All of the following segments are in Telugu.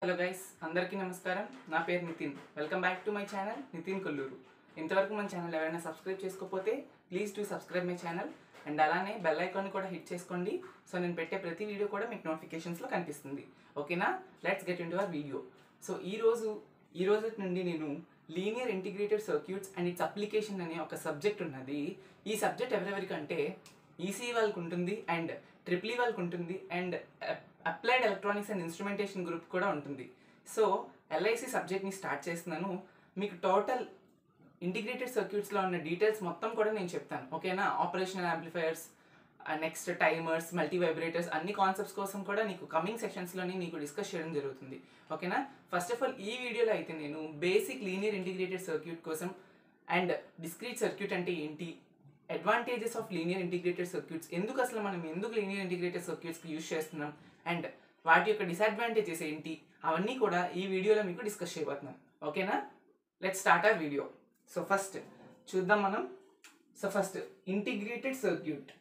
హలో గైస్ అందరికీ నమస్కారం నా పేరు Nitin welcome back to my channel Nitin Kolluru ఇంతవరకు మన ఛానల్ ఎవరైనా సబ్స్క్రైబ్ చేసుకోకపోతే please to subscribe my channel and అలానే బెల్ ఐకాన్ కూడా హిట్ చేసుకోండి సో నేను పెట్టే ప్రతి వీడియో కూడా మీకు నోటిఫికేషన్స్లో కనిపిస్తుంది ఓకేనా let's get into our video so ఈ రోజు ఈ రోజు నుండి నేను linear integrated circuits and its application అనే ఒక సబ్జెక్ట్ ఉన్నది ఈ సబ్జెక్ట్ ఎవరెవరికంటే ఈసీ వాళ్ళకు ఉంటుంది అండ్ ట్రిపుల్ వాళ్ళకి ఉంటుంది and applied electronics and instrumentation group కూడా ఉంటుంది సో ఎల్ఐసి సబ్జెక్ట్ని స్టార్ట్ చేస్తున్నాను మీకు టోటల్ ఇంటిగ్రేటెడ్ సర్క్యూట్స్లో ఉన్న డీటెయిల్స్ మొత్తం కూడా నేను చెప్తాను ఓకేనా operational amplifiers next timers multivibrators అన్ని కాన్సెప్ట్స్ కోసం కూడా నీకు కమింగ్ సెషన్స్లోని నీకు డిస్కస్ చేయడం జరుగుతుంది ఓకేనా ఫస్ట్ ఆఫ్ ఆల్ ఈ వీడియోలో అయితే నేను బేసిక్ లీనియర్ ఇంటిగ్రేటెడ్ సర్క్యూట్ కోసం అండ్ డిస్క్రీట్ సర్క్యూట్ అంటే ఏంటి advantages of linear integrated circuits ఎందుకు అసలు మనం ఎందుకు లీనియర్ ఇంటిగ్రేటెడ్ సర్క్యూట్స్కి యూజ్ చేస్తున్నాం అండ్ వాటి యొక్క డిసడ్వాంటేజెస్ ఏంటి అవన్నీ కూడా ఈ వీడియోలో మీకు డిస్కస్ చేయబోతున్నాం ఓకేనా let start our video so first చూద్దాం మనం so first integrated circuit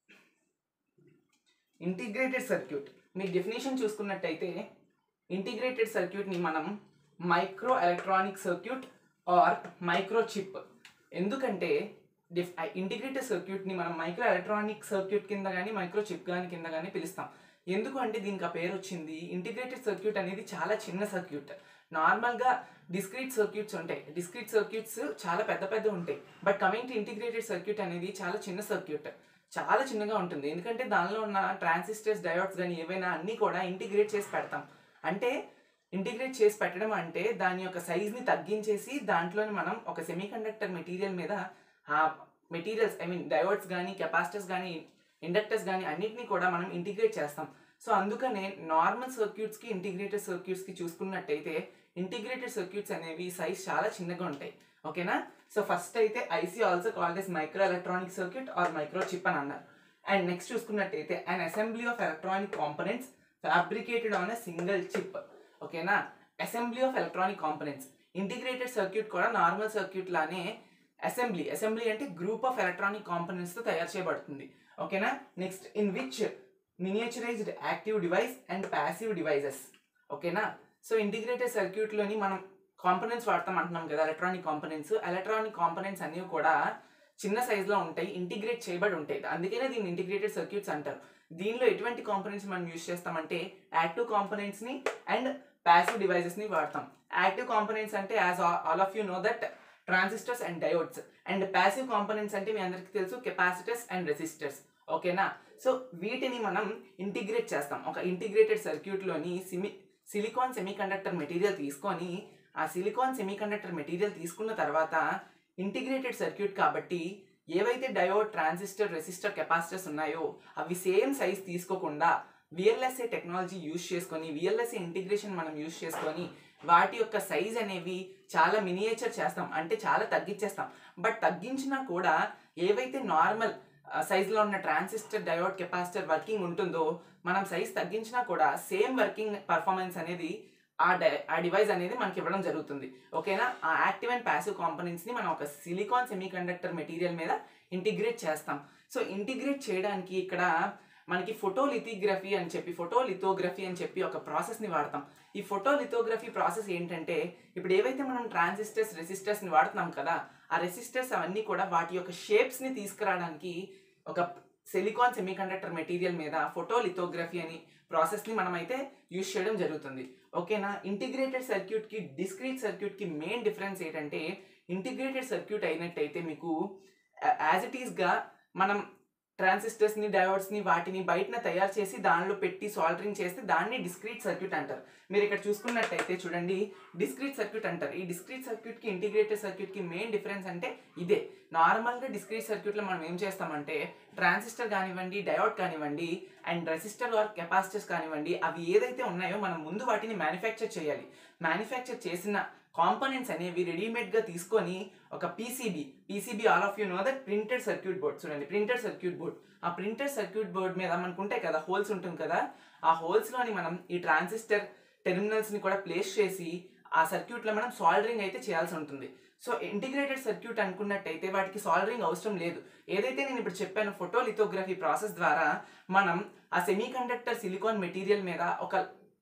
integrated circuit మీ డెఫినేషన్ చూసుకున్నట్టయితే ఇంటిగ్రేటెడ్ సర్క్యూట్ని మనం microelectronic circuit or microchip ఎందుకంటే డిఫ్ ఇంటిగ్రేటెడ్ సర్క్యూట్ని మనం మైక్రో ఎలక్ట్రానిక్ సర్క్యూట్ కింద కానీ మైక్రో చిప్ కానీ కింద కానీ పిలుస్తాం ఎందుకు అంటే దీనికి ఆ పేరు వచ్చింది ఇంటిగ్రేటెడ్ సర్క్యూట్ అనేది చాలా చిన్న సర్క్యూట్ నార్మల్గా డిస్క్రీట్ సర్క్యూట్స్ ఉంటాయి డిస్క్రీట్ సర్క్యూట్స్ చాలా పెద్ద పెద్ద ఉంటాయి but coming to integrated circuit అనేది చాలా చిన్న సర్క్యూట్ చాలా చిన్నగా ఉంటుంది ఎందుకంటే దానిలో ఉన్న ట్రాన్సిస్టర్స్ డయోడ్స్ కానీ ఏవైనా అన్నీ కూడా ఇంటిగ్రేట్ చేసి పెడతాం అంటే ఇంటిగ్రేట్ చేసి పెట్టడం అంటే దాని యొక్క సైజ్ని తగ్గించేసి దాంట్లోని మనం ఒక సెమీ కండక్టర్ మెటీరియల్ మీద ఆ మెటీరియల్స్ ఐ మీన్ డయోడ్స్ కానీ కెపాసిటర్స్ కానీ ఇండక్టర్స్ కానీ అన్నిటినీ కూడా మనం ఇంటిగ్రేట్ చేస్తాం సో అందుకనే నార్మల్ సర్క్యూట్స్కి ఇంటిగ్రేటెడ్ సర్క్యూట్స్కి చూసుకున్నట్టయితే ఇంటిగ్రేటెడ్ సర్క్యూట్స్ అనేవి సైజ్ చాలా చిన్నగా ఉంటాయి ఓకేనా సో ఫస్ట్ అయితే IC also call this microelectronic circuit or microchip అని అన్నారు అండ్ నెక్స్ట్ చూసుకున్నట్టయితే an assembly of electronic components fabricated on a single chip ఓకేనా assembly of electronic components integrated circuit కూడా నార్మల్ సర్క్యూట్ లానే అసెంబ్లీ అసెంబ్లీ అంటే గ్రూప్ ఆఫ్ ఎలక్ట్రానిక్ కాంపనెంట్స్తో తయారు చేయబడుతుంది ఓకేనా next in which miniaturised active device and passive devices ఓకేనా సో ఇంటిగ్రేటెడ్ సర్క్యూట్లోని మనం కాంపనెంట్స్ వాడతాం అంటున్నాం కదా ఎలక్ట్రానిక్ కాంపనెంట్స్ ఎలక్ట్రానిక్ కాంపనెంట్స్ అన్నీ కూడా చిన్న సైజులో ఉంటాయి ఇంటిగ్రేట్ చేయబడి ఉంటాయి అందుకనే దీన్ని ఇంటిగ్రేటెడ్ సర్క్యూట్స్ అంటారు దీనిలో ఎటువంటి కాంపనెంట్స్ మనం యూజ్ చేస్తామంటే యాక్టివ్ కాంపనెంట్స్ని అండ్ ప్యాసివ్ డివైజెస్ని వాడతాం యాక్టివ్ కాంపనెంట్స్ అంటే as all of you know that transistors and diodes and passive components అంటే మీ అందరికీ తెలుసు కెపాసిటర్స్ అండ్ రెసిస్టర్స్ ఓకేనా సో వీటిని మనం ఇంటిగ్రేట్ చేస్తాం ఒక ఇంటిగ్రేటెడ్ సర్క్యూట్లోని సిమి సిలికాన్ సెమీకండక్టర్ మెటీరియల్ తీసుకొని ఆ సిలికాన్ సెమీకండక్టర్ మెటీరియల్ తీసుకున్న తర్వాత ఇంటిగ్రేటెడ్ సర్క్యూట్ కాబట్టి ఏవైతే డయోడ్ ట్రాన్సిస్టర్ రెసిస్టర్ కెపాసిటర్స్ ఉన్నాయో అవి సేమ్ సైజ్ తీసుకోకుండా విఎల్ఎస్ఏ టెక్నాలజీ యూజ్ చేసుకొని విఎల్ఎస్ఏ ఇంటిగ్రేషన్ మనం యూజ్ చేసుకొని వాటి యొక్క సైజ్ అనేవి చాలా మినియేచర్ చేస్తాం అంటే చాలా తగ్గించేస్తాం బట్ తగ్గించినా కూడా ఏవైతే నార్మల్ సైజులో ఉన్న ట్రాన్సిస్టర్ డయోడ్ కెపాసిటర్ వర్కింగ్ ఉంటుందో మనం సైజ్ తగ్గించినా కూడా సేమ్ వర్కింగ్ పర్ఫార్మెన్స్ అనేది ఆ డై ఆ డివైస్ అనేది మనకి ఇవ్వడం జరుగుతుంది ఓకేనా ఆ యాక్టివ్ అండ్ ప్యాసివ్ కాంపనెంట్స్ని మనం ఒక సిలికాన్ సెమీ కండక్టర్ మెటీరియల్ మీద ఇంటిగ్రేట్ చేస్తాం సో ఇంటిగ్రేట్ చేయడానికి ఇక్కడ మనకి ఫోటోలిథోగ్రఫీ అని చెప్పి ఫోటోలిథోగ్రఫీ అని చెప్పి ఒక ప్రాసెస్ని వాడతాం ఈ ఫోటోలిథోగ్రఫీ ప్రాసెస్ ఏంటంటే ఇప్పుడు ఏవైతే మనం ట్రాన్సిస్టర్స్ రెసిస్టర్స్ని వాడుతున్నాం కదా ఆ రెసిస్టర్స్ అవన్నీ కూడా వాటి యొక్క షేప్స్ని తీసుకురావడానికి ఒక సిలికాన్ సెమీకండక్టర్ మెటీరియల్ మీద ఫోటోలిథోగ్రఫీ అని ప్రాసెస్ని మనమైతే యూజ్ చేయడం జరుగుతుంది ఓకేనా ఇంటిగ్రేటెడ్ సర్క్యూట్కి డిస్క్రీట్ సర్క్యూట్కి మెయిన్ డిఫరెన్స్ ఏంటంటే ఇంటిగ్రేటెడ్ సర్క్యూట్ అయినట్టయితే మీకు యాజ్ ఇట్ ఈస్గా మనం ట్రాన్సిస్టర్స్ని డయోడ్స్ని వాటిని బయటన తయారు చేసి దానిలో పెట్టి సాల్డరింగ్ చేస్తే దాన్ని డిస్క్రీట్ సర్క్యూట్ అంటారు మీరు ఇక్కడ చూసుకున్నట్టయితే చూడండి డిస్క్రీట్ సర్క్యూట్ అంటారు ఈ డిస్క్రీట్ సర్క్యూట్కి ఇంటిగ్రేటెడ్ సర్క్యూట్కి మెయిన్ డిఫరెన్స్ అంటే ఇదే నార్మల్గా డిస్క్రీట్ సర్క్యూట్లో మనం ఏం చేస్తామంటే ట్రాన్సిస్టర్ కానివ్వండి డయోడ్ కానివ్వండి అండ్ రెసిస్టర్ ఆర్ కెపాసిటర్స్ కానివ్వండి అవి ఏదైతే ఉన్నాయో మనం ముందు వాటిని మ్యానుఫ్యాక్చర్ చేయాలి మ్యానుఫ్యాక్చర్ చేసిన కాంపోనెంట్స్ అనేవి రెడీమేడ్గా తీసుకొని ఒక PCB PCB all of you know that printed circuit board చూడండి ప్రింటెడ్ సర్క్యూట్ బోర్డ్ ఆ ప్రింటెడ్ సర్క్యూట్ బోర్డ్ మీద మనకు ఉంటాయి కదా హోల్స్ ఉంటుంది కదా ఆ హోల్స్లోని మనం ఈ ట్రాన్సిస్టర్ టెర్మినల్స్ని కూడా ప్లేస్ చేసి ఆ సర్క్యూట్లో మనం సాల్డరింగ్ అయితే చేయాల్సి ఉంటుంది సో ఇంటిగ్రేటెడ్ సర్క్యూట్ అనుకున్నట్టయితే వాటికి సాల్డరింగ్ అవసరం లేదు ఏదైతే నేను ఇప్పుడు చెప్పాను ఫోటోలిథోగ్రఫీ ప్రాసెస్ ద్వారా మనం ఆ సెమీ కండక్టర్ సిలికాన్ మెటీరియల్ మీద ఒక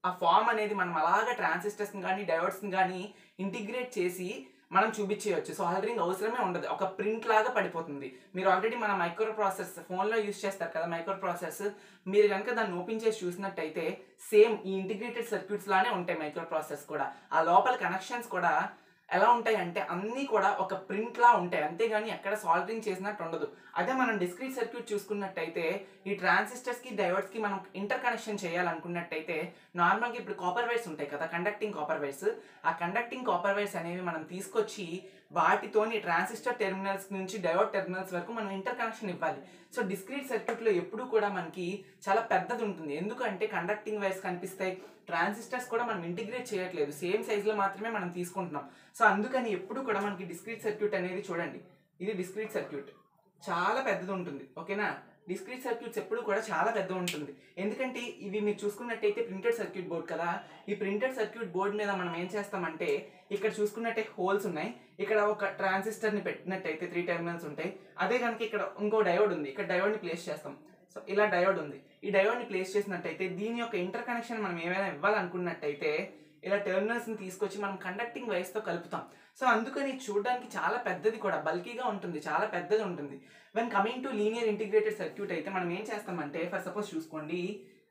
ఆ ఫామ్ అనేది మనం అలాగా ట్రాన్సిస్టర్స్ని కానీ డయోడ్స్ని కానీ ఇంటిగ్రేట్ చేసి మనం చూపించేయచ్చు సాల్డరింగ్ అవసరమే ఉండదు ఒక ప్రింట్ లాగా పడిపోతుంది మీరు ఆల్రెడీ మన మైక్రో ప్రాసెస్ ఫోన్లో యూస్ చేస్తారు కదా మైక్రో ప్రాసెస్ మీరు కనుక దాన్ని ఓపెన్ చేసి చూసినట్టయితే సేమ్ ఈ ఇంటిగ్రేటెడ్ సర్క్యూట్స్ లానే ఉంటాయి మైక్రో ప్రాసెస్ కూడా ఆ లోపల కనెక్షన్స్ కూడా ఎలా ఉంటాయి అంటే అన్నీ కూడా ఒక ప్రింట్ లా ఉంటాయి అంతేగాని ఎక్కడ సాల్డరింగ్ చేసినట్టు ఉండదు అదే మనం డిస్క్రీట్ సర్క్యూట్ చూసుకున్నట్టయితే ఈ ట్రాన్సిస్టర్స్ కి డయోడ్స్ కి మనం ఇంటర్ కనెక్షన్ చేయాలనుకున్నట్టయితే నార్మల్గా ఇప్పుడు కాపర్ వైర్స్ ఉంటాయి కదా కండక్టింగ్ కాపర్ వైర్స్ ఆ కండక్టింగ్ కాపర్ వైర్స్ అనేవి మనం తీసుకొచ్చి వాటితోని ట్రాన్సిస్టర్ టెర్మినల్స్ నుంచి డయోడ్ టెర్మినల్స్ వరకు మనం ఇంటర్ కనెక్షన్ ఇవ్వాలి సో డిస్క్రీట్ సర్క్యూట్లో ఎప్పుడు కూడా మనకి చాలా పెద్దది ఉంటుంది ఎందుకంటే కండక్టింగ్ వైర్స్ కనిపిస్తాయి ట్రాన్సిస్టర్స్ కూడా మనం ఇంటిగ్రేట్ చేయట్లేదు సేమ్ సైజులో మాత్రమే మనం తీసుకుంటున్నాం సో అందుకని ఎప్పుడు కూడా మనకి డిస్క్రీట్ సర్క్యూట్ అనేది చూడండి ఇది డిస్క్రీట్ సర్క్యూట్ చాలా పెద్దది ఉంటుంది ఓకేనా డిస్క్రీట్ సర్క్యూట్స్ ఎప్పుడు కూడా చాలా పెద్ద ఉంటుంది ఎందుకంటే ఇవి మీరు చూసుకున్నట్టయితే ప్రింటెడ్ సర్క్యూట్ బోర్డ్ కదా ఈ ప్రింటెడ్ సర్క్యూట్ బోర్డ్ మీద మనం ఏం చేస్తామంటే ఇక్కడ చూసుకున్నట్టే హోల్స్ ఉన్నాయి ఇక్కడ ఒక ట్రాన్సిస్టర్ని పెట్టినట్టయితే త్రీ టెర్మినల్స్ ఉంటాయి అదే కనుక ఇక్కడ ఇంకో డయోడ్ ఉంది ఇక్కడ డయోడ్ని ప్లేస్ చేస్తాం సో ఇలా డయోడ్ ఉంది ఈ డయోడ్ని ప్లేస్ చేసినట్టయితే దీని యొక్క ఇంటర్ కనెక్షన్ మనం ఏమైనా ఇవ్వాలనుకున్నట్టయితే ఇలా టెర్మినల్స్ని తీసుకొచ్చి మనం కండక్టింగ్ వైర్స్తో కలుపుతాం సో అందుకని చూడడానికి చాలా పెద్దది కూడా బల్కీగా ఉంటుంది చాలా పెద్దది ఉంటుంది when coming to linear integrated circuit అయితే మనం ఏం చేస్తామంటే ఫర్ సపోజ్ చూసుకోండి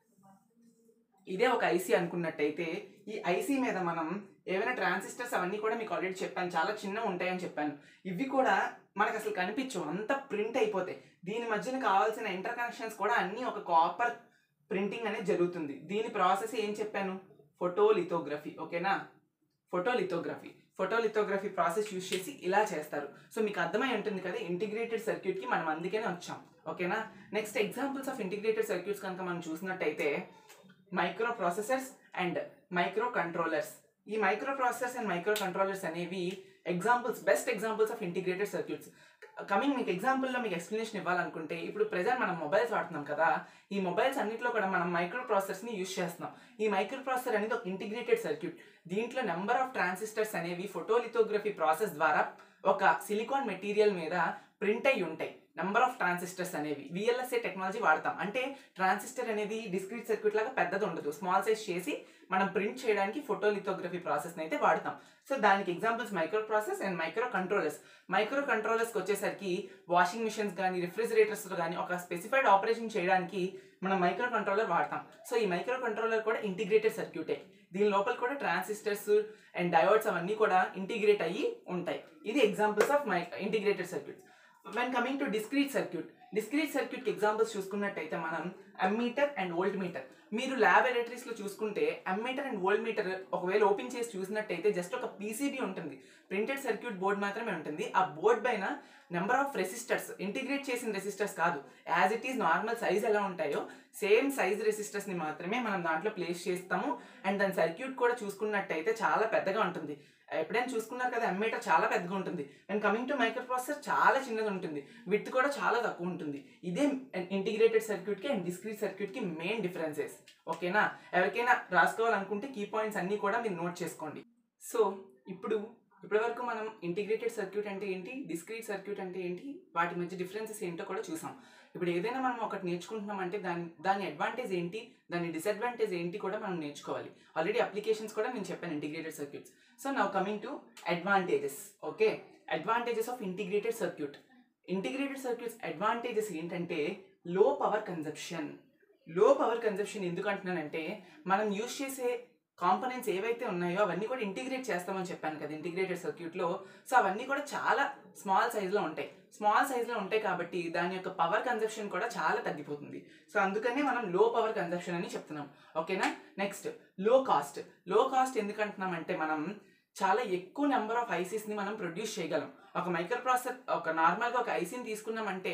ఇదే ఒక ఐసీ అనుకున్నట్టయితే ఈ ఐసీ మీద మనం ఏమైనా ట్రాన్సిస్టర్స్ అవన్నీ కూడా మీకు ఆల్రెడీ చెప్పాను చాలా చిన్న ఉంటాయని చెప్పాను ఇవి కూడా మనకు అసలు కనిపించవు అంత ప్రింట్ అయిపోతాయి దీని మధ్యన కావాల్సిన ఇంటర్ కనెక్షన్స్ కూడా అన్నీ ఒక కాపర్ ప్రింటింగ్ అనేది జరుగుతుంది దీని ప్రాసెస్ ఏం చెప్పాను ఫోటోలిథోగ్రఫీ ఓకేనా ఫోటోలిథోగ్రఫీ ఫోటోలిథోగ్రఫీ ప్రాసెస్ యూస్ చేసి ఇలా చేస్తారు సో మీకు అర్థమై ఉంటుంది కదా ఇంటిగ్రేటెడ్ సర్క్యూట్కి మనం అందుకనే వచ్చాం ఓకేనా next examples of integrated circuits కనుక మనం చూసినట్టయితే microprocessors and microcontrollers ఈ microprocessors and microcontrollers అనేవి examples best examples of integrated circuits coming మీకు ఎగ్జాంపుల్లో మీకు ఎక్స్ప్లెనేషన్ ఇవ్వాలనుకుంటే ఇప్పుడు ప్రెజెంట్ మనం మొబైల్స్ వాడుతున్నాం కదా ఈ మొబైల్స్ అన్నింటిలో కూడా మనం మైక్రో ప్రాసెసర్స్ని యూస్ చేస్తున్నాం ఈ మైక్రో ప్రాసెసర్ అనేది ఒక ఇంటిగ్రేటెడ్ సర్క్యూట్ దీంట్లో నెంబర్ ఆఫ్ ట్రాన్సిస్టర్స్ అనేవి ఫోటోలిథోగ్రఫీ ప్రాసెస్ ద్వారా ఒక సిలికాన్ మెటీరియల్ మీద ప్రింట్ అయి ఉంటాయి నెంబర్ ఆఫ్ ట్రాన్సిస్టర్స్ అనేవి విఎల్ఎస్ఏ టెక్నాలజీ వాడతాం అంటే ట్రాన్సిస్టర్ అనేది డిస్క్రీట్ సర్క్యూట్ లాగా పెద్దది ఉండదు స్మాల్ సైజ్ చేసి మనం ప్రింట్ చేయడానికి ఫోటోలిథోగ్రఫీ ప్రాసెస్ని అయితే వాడతాం సో దానికి examples micro process and microcontrollers మైక్రో కంట్రోలర్స్కి వచ్చేసరికి వాషింగ్ మిషన్స్ కానీ రిఫ్రిజిరేటర్స్ కానీ ఒక స్పెసిఫైడ్ ఆపరేషన్ చేయడానికి మనం మైక్రో కంట్రోలర్ వాడతాం సో ఈ మైక్రో కంట్రోలర్ కూడా ఇంటిగ్రేటెడ్ సర్క్యూటే దీని లోపల కూడా ట్రాన్సిస్టర్స్ అండ్ డయోడ్స్ అవన్నీ కూడా ఇంటిగ్రేట్ అయ్యి ఉంటాయి ఇది examples of my integrated circuits when coming to discrete circuit discrete circuit examples చూసుకున్నట్టయితే మనం అమ్మీటర్ అండ్ వోల్ట్ మీటర్ మీరు ల్యాబొరేటరీస్లో చూసుకుంటే అమ్మీటర్ అండ్ వోల్ట్ మీటర్ ఒకవేళ ఓపెన్ చేసి చూసినట్టయితే జస్ట్ ఒక పీసీబీ ఉంటుంది ప్రింటెడ్ సర్క్యూట్ బోర్డ్ మాత్రమే ఉంటుంది ఆ బోర్డ్ పైన నెంబర్ ఆఫ్ రెసిస్టర్స్ ఇంటిగ్రేట్ చేసిన రెసిస్టర్స్ కాదు as it is normal size ఎలా ఉంటాయో సేమ్ సైజ్ రెసిస్టర్స్ని మాత్రమే మనం దాంట్లో ప్లేస్ చేస్తాము అండ్ దాని సర్క్యూట్ కూడా చూసుకున్నట్టయితే చాలా పెద్దగా ఉంటుంది ఎప్పుడైనా చూసుకున్నారు కదా అమ్మీటర్ చాలా పెద్దగా ఉంటుంది and coming to microprocessor చాలా చిన్నది ఉంటుంది విత్ కూడా చాలా తక్కువ ఉంటుంది ఇదే ఇంటిగ్రేటెడ్ సర్క్యూట్కి అండ్ డిస్క్రీట్ సర్క్యూట్కి మెయిన్ డిఫరెన్సెస్ ఓకేనా ఎవరికైనా రాసుకోవాలనుకుంటే కీ పాయింట్స్ అన్నీ కూడా మీరు నోట్ చేసుకోండి సో ఇప్పుడు ఇప్పటివరకు మనం ఇంటిగ్రేటెడ్ సర్క్యూట్ అంటే ఏంటి డిస్క్రీట్ సర్క్యూట్ అంటే ఏంటి వాటి మధ్య డిఫరెన్సెస్ ఏంటో కూడా చూసాం ఇప్పుడు ఏదైనా మనం ఒకటి నేర్చుకుంటున్నాం అంటే దాని దాని అడ్వాంటేజ్ ఏంటి దాని డిసడ్వాంటేజ్ ఏంటి కూడా మనం నేర్చుకోవాలి ఆల్రెడీ అప్లికేషన్స్ కూడా నేను చెప్పాను integrated circuits so now coming to advantages okay advantages of integrated circuit integrated circuits advantages ఏంటంటే low power consumption low power consumption ఎందుకు అంటున్నానంటే మనం యూజ్ చేసే కాంపనెంట్స్ ఏవైతే ఉన్నాయో అవన్నీ కూడా ఇంటిగ్రేట్ చేస్తామని చెప్పాను కదా ఇంటిగ్రేటెడ్ సర్క్యూట్లో సో అవన్నీ కూడా చాలా స్మాల్ సైజులో ఉంటాయి స్మాల్ సైజులో ఉంటాయి కాబట్టి దాని యొక్క పవర్ కన్జప్షన్ కూడా చాలా తగ్గిపోతుంది సో అందుకనే మనం లో పవర్ కన్జప్షన్ అని చెప్తున్నాం ఓకేనా నెక్స్ట్ లో కాస్ట్ లో కాస్ట్ ఎందుకు అంటున్నామంటే మనం చాలా ఎక్కువ నెంబర్ ఆఫ్ ఐసీస్ని మనం ప్రొడ్యూస్ చేయగలం ఒక మైక్రో ప్రాసెసర్ ఒక నార్మల్గా ఒక ఐసీని తీసుకున్నామంటే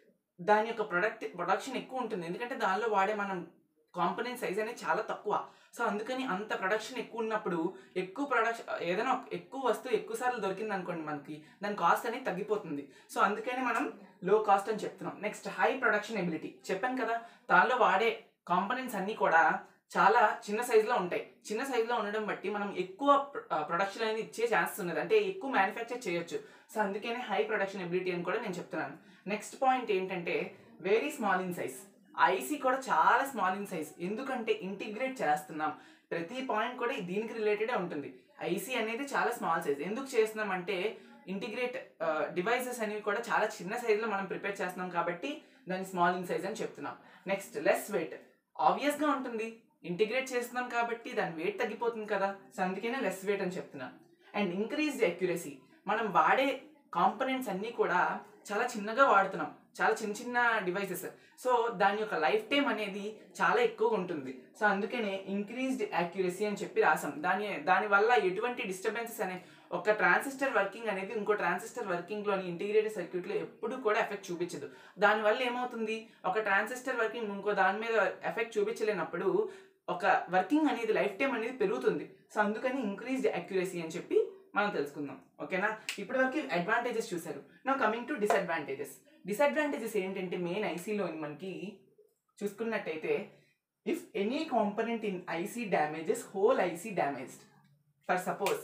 దాని యొక్క ప్రొడక్ట్ ప్రొడక్షన్ ఎక్కువ ఉంటుంది ఎందుకంటే దానిలో వాడే మనం కాంపనెంట్ సైజ్ అనేది చాలా తక్కువ సో అందుకని అంత ప్రొడక్షన్ ఎక్కువ ఉన్నప్పుడు ఎక్కువ ప్రొడక్షన్ ఏదైనా ఒక- ఎక్కువ వస్తువు ఎక్కువ సార్లు దొరికింది అనుకోండి మనకి దాని కాస్ట్ అనేది తగ్గిపోతుంది సో అందుకని మనం లో కాస్ట్ అని చెప్తున్నాం నెక్స్ట్ హై ప్రొడక్షన్ ఎబిలిటీ చెప్పాను కదా దానిలో వాడే కాంపనెంట్స్ అన్నీ కూడా చాలా చిన్న సైజులో ఉంటాయి చిన్న సైజులో ఉండడం బట్టి మనం ఎక్కువ ప్రొడక్షన్ అనేది ఇచ్చే ఛాన్సెస్ ఉన్నది అంటే ఎక్కువ మ్యానుఫ్యాక్చర్ చేయొచ్చు సో అందుకనే హై ప్రొడక్షన్ ఎబిలిటీ అని కూడా నేను చెప్తున్నాను నెక్స్ట్ పాయింట్ ఏంటంటే very small in size IC కూడా చాలా స్మాల్ ఇన్ సైజ్ ఎందుకంటే ఇంటిగ్రేట్ చేస్తున్నాం ప్రతి పాయింట్ కూడా దీనికి రిలేటెడే ఉంటుంది ఐసీ అనేది చాలా స్మాల్ సైజ్ ఎందుకు చేస్తున్నామంటే ఇంటిగ్రేట్ డివైసెస్ అనేవి కూడా చాలా చిన్న సైజులో మనం ప్రిపేర్ చేస్తున్నాం కాబట్టి దాన్ని స్మాల్ ఇన్ సైజ్ అని చెప్తున్నాం నెక్స్ట్ లెస్ వెయిట్ ఆబ్వియస్గా ఉంటుంది ఇంటిగ్రేట్ చేస్తున్నాం కాబట్టి దాని వెయిట్ తగ్గిపోతుంది కదా సో అందుకనే లెస్ వెయిట్ అని చెప్తున్నాం అండ్ ఇంక్రీజ్డ్ అక్యురసీ మనం వాడే కాంపనెంట్స్ అన్నీ కూడా చాలా చిన్నగా వాడుతున్నాం చాలా చిన్న చిన్న డివైసెస్ సో దాని యొక్క లైఫ్ టైం అనేది చాలా ఎక్కువగా ఉంటుంది సో అందుకనే ఇంక్రీజ్డ్ యాక్యురసీ అని చెప్పి రాసాం దాని దానివల్ల ఎటువంటి డిస్టర్బెన్సెస్ అనే ఒక ట్రాన్సిస్టర్ వర్కింగ్ అనేది ఇంకో ట్రాన్సిస్టర్ వర్కింగ్లోని ఇంటిగ్రేటెడ్ సర్క్యూట్లో ఎప్పుడు కూడా ఎఫెక్ట్ చూపించదు దానివల్ల ఏమవుతుంది ఒక ట్రాన్సిస్టర్ వర్కింగ్ ఇంకో దాని మీద ఎఫెక్ట్ చూపించలేనప్పుడు ఒక వర్కింగ్ అనేది లైఫ్ టైం అనేది పెరుగుతుంది సో అందుకని ఇంక్రీజ్డ్ యాక్యురసీ అని చెప్పి మనం తెలుసుకుందాం ఓకేనా ఇప్పటి వరకు అడ్వాంటేజెస్ చూసారు నా కమింగ్ టు డిసడ్వాంటేజెస్ డిసడ్వాంటేజెస్ ఏంటంటే మెయిన్ ఐసీలో మనకి చూసుకున్నట్టయితే if any component in IC damages whole IC damaged for suppose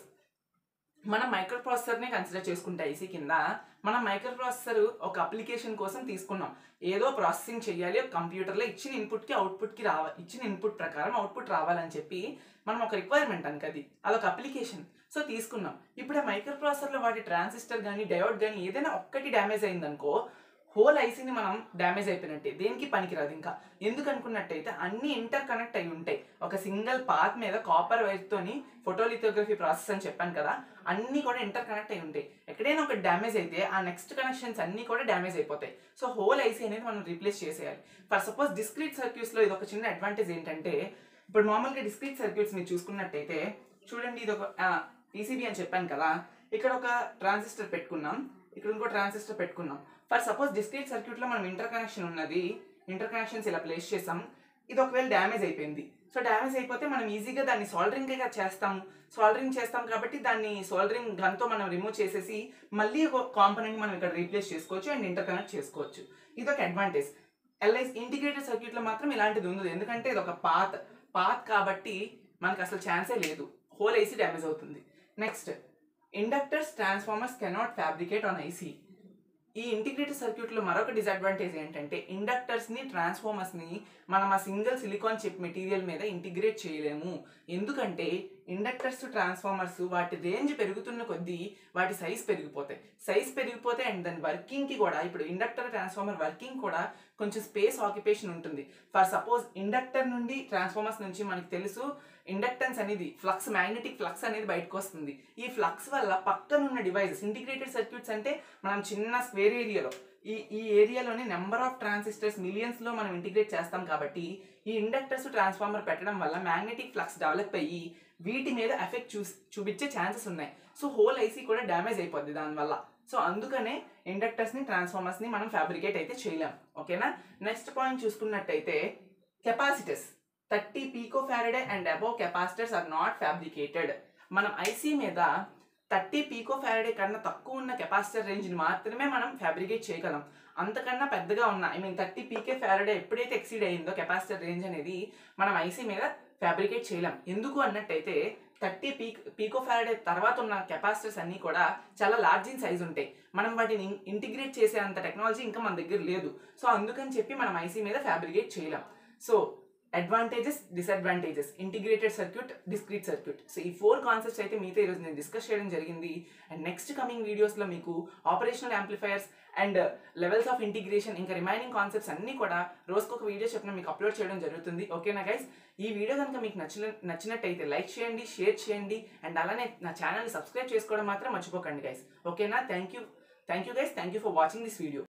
మనం మైక్రో ప్రాసెసర్నే కన్సిడర్ చేసుకుంటే ఐసీ కింద మనం మైక్రో ప్రాసెసర్ ఒక అప్లికేషన్ కోసం తీసుకున్నాం ఏదో ప్రాసెసింగ్ చేయాలి ఒక కంప్యూటర్లో ఇచ్చిన ఇన్పుట్కి అవుట్పుట్కి రావ ఇచ్చిన ఇన్పుట్ ప్రకారం అవుట్పుట్ రావాలని చెప్పి మనం ఒక రిక్వైర్మెంట్ అనుక అది అదొక అప్లికేషన్ సో తీసుకున్నాం ఇప్పుడు ఆ మైక్రో ప్రాసెసర్లో వాటి ట్రాన్సిస్టర్ కానీ డయోడ్ కానీ ఏదైనా ఒక్కటి డ్యామేజ్ అయిందనుకో హోల్ ఐసీని మనం డ్యామేజ్ అయిపోయినట్టే దేనికి పనికిరాదు ఇంకా ఎందుకు అనుకున్నట్టయితే అన్ని ఇంటర్ కనెక్ట్ అయి ఉంటాయి ఒక సింగిల్ పాత్ మీద కాపర్ వైర్తోని ఫోటోలిథోగ్రఫీ ప్రాసెస్ అని చెప్పాను కదా అన్నీ కూడా ఇంటర్ కనెక్ట్ అయి ఉంటాయి ఎక్కడైనా ఒక డ్యామేజ్ అయితే ఆ నెక్స్ట్ కనెక్షన్స్ అన్నీ కూడా డ్యామేజ్ అయిపోతాయి సో హోల్ ఐసీ అనేది మనం రీప్లేస్ చేసేయాలి ఫర్ సపోజ్ డిస్క్రీట్ సర్క్యూట్స్లో ఇది ఒక చిన్న అడ్వాంటేజ్ ఏంటంటే ఇప్పుడు మామూలుగా డిస్క్రీట్ సర్క్యూట్స్ మీరు చూసుకున్నట్టయితే చూడండి ఇది ఒక పీసీబీ అని చెప్పాను కదా ఇక్కడ ఒక ట్రాన్సిస్టర్ పెట్టుకున్నాం ఇక్కడ ఇంకో ట్రాన్సిస్టర్ పెట్టుకున్నాం ఫర్ సపోజ్ డిస్క్రీట్ సర్క్యూట్లో మనం ఇంటర్ కనెక్షన్ ఉన్నది ఇంటర్ కనెక్షన్స్ ఇలా ప్లేస్ చేసాం ఇది ఒకవేళ డ్యామేజ్ అయిపోయింది సో డ్యామేజ్ అయిపోతే మనం ఈజీగా దాన్ని సాల్డరింగ్ చేస్తాం సాల్డరింగ్ చేస్తాం కాబట్టి దాన్ని సాల్డరింగ్ గన్తో మనం రిమూవ్ చేసేసి మళ్ళీ ఒక కాంపనెంట్ మనం ఇక్కడ రీప్లేస్ చేసుకోవచ్చు అండ్ ఇంటర్ కనెక్ట్ చేసుకోవచ్చు ఇది ఒక అడ్వాంటేజ్ ఎల్ఐస్ ఇంటిగ్రేటెడ్ సర్క్యూట్లో మాత్రం ఇలాంటిది ఉంది ఎందుకంటే ఇది ఒక పాత్ పాత్ కాబట్టి మనకు అసలు ఛాన్సే లేదు హోల్ ఐసీ డ్యామేజ్ అవుతుంది next inductors transformers cannot fabricate on IC ఈ ఇంటిగ్రేటెడ్ సర్క్యూట్లో మరొక డిసడ్వాంటేజ్ ఏంటంటే ఇండక్టర్స్ని ట్రాన్స్ఫార్మర్స్ని మనం ఆ సింగిల్ సిలికాన్ చిప్ మెటీరియల్ మీద ఇంటిగ్రేట్ చేయలేము ఎందుకంటే ఇండక్టర్స్ ట్రాన్స్ఫార్మర్స్ వాటి రేంజ్ పెరుగుతున్న కొద్దీ వాటి సైజ్ పెరిగిపోతాయి సైజ్ పెరిగిపోతే అండ్ దాని వర్కింగ్కి కూడా ఇప్పుడు ఇండక్టర్ ట్రాన్స్ఫార్మర్ వర్కింగ్ కూడా కొంచెం స్పేస్ ఆక్యుపేషన్ ఉంటుంది ఫర్ సపోజ్ ఇండక్టర్ నుండి ట్రాన్స్ఫార్మర్స్ నుంచి మనకి తెలుసు ఇండక్టెన్స్ అనేది ఫ్లక్స్ మ్యాగ్నెటిక్ ఫ్లక్స్ అనేది బయటకు వస్తుంది ఈ ఫ్లక్స్ వల్ల పక్కనున్న డివైసెస్ ఇంటిగ్రేటెడ్ సర్క్యూట్స్ అంటే మనం చిన్న స్క్వేర్ ఏరియాలో ఈ ఈ ఏరియాలోని నెంబర్ ఆఫ్ ట్రాన్సిస్టర్స్ మిలియన్స్లో మనం ఇంటిగ్రేట్ చేస్తాం కాబట్టి ఈ ఇండక్టర్స్ ట్రాన్స్ఫార్మర్ పెట్టడం వల్ల మ్యాగ్నెటిక్ ఫ్లక్స్ డెవలప్ అయ్యి వీటి మీద ఎఫెక్ట్ చూ చూపించే ఛాన్సెస్ ఉన్నాయి సో హోల్ ఐసీ కూడా డ్యామేజ్ అయిపోద్ది దానివల్ల సో అందుకనే ఇండక్టర్స్ని ట్రాన్స్ఫార్మర్స్ని మనం ఫ్యాబ్రికేట్ అయితే చేయలేం ఓకేనా నెక్స్ట్ పాయింట్ చూసుకున్నట్టయితే capacitors thirty pico farad and above capacitors are not fabricated మనం ఐసీ మీద థర్టీ పీకో ఫ్యారడే కన్నా తక్కువ ఉన్న కెపాసిటర్ రేంజ్ని మాత్రమే మనం ఫ్యాబ్రికేట్ చేయగలం అంతకన్నా పెద్దగా ఉన్న I mean thirty pico farad ఎప్పుడైతే ఎక్సీడ్ అయ్యిందో కెపాసిటర్ రేంజ్ అనేది మనం ఐసీ మీద ఫ్యాబ్రికేట్ చేయలేం ఎందుకు అన్నట్టయితే థర్టీ పీక్ పీకో ఫ్యారడే తర్వాత ఉన్న కెపాసిటర్స్ అన్నీ కూడా చాలా లార్జ్ ఇన్ సైజ్ ఉంటాయి మనం వాటిని ఇంటిగ్రేట్ చేసే అంత టెక్నాలజీ ఇంకా మన దగ్గర లేదు సో అందుకని చెప్పి మనం ఐసీ మీద ఫ్యాబ్రికేట్ చేయలేం so advantages disadvantages integrated circuit discrete circuit so ఈ ఫోర్ కాన్సెప్ట్స్ అయితే మీతో ఈరోజు నేను డిస్కస్ చేయడం జరిగింది అండ్ నెక్స్ట్ కమింగ్ వీడియోస్లో మీకు operational amplifiers and levels of integration ఇంకా రిమైనింగ్ కాన్సెప్ట్స్ అన్నీ కూడా రోజుకొక వీడియో చెప్పిన మీకు అప్లోడ్ చేయడం జరుగుతుంది ఓకేనా గైస్ ఈ వీడియో కనుక మీకు నచ్చిన నచ్చినట్టయితే లైక్ చేయండి షేర్ చేయండి అండ్ అలానే నా ఛానల్ని సబ్స్క్రైబ్ చేసుకోవడం మాత్రం మర్చిపోకండి గైస్ ఓకేనా thank you thank you guys thank you for watching this video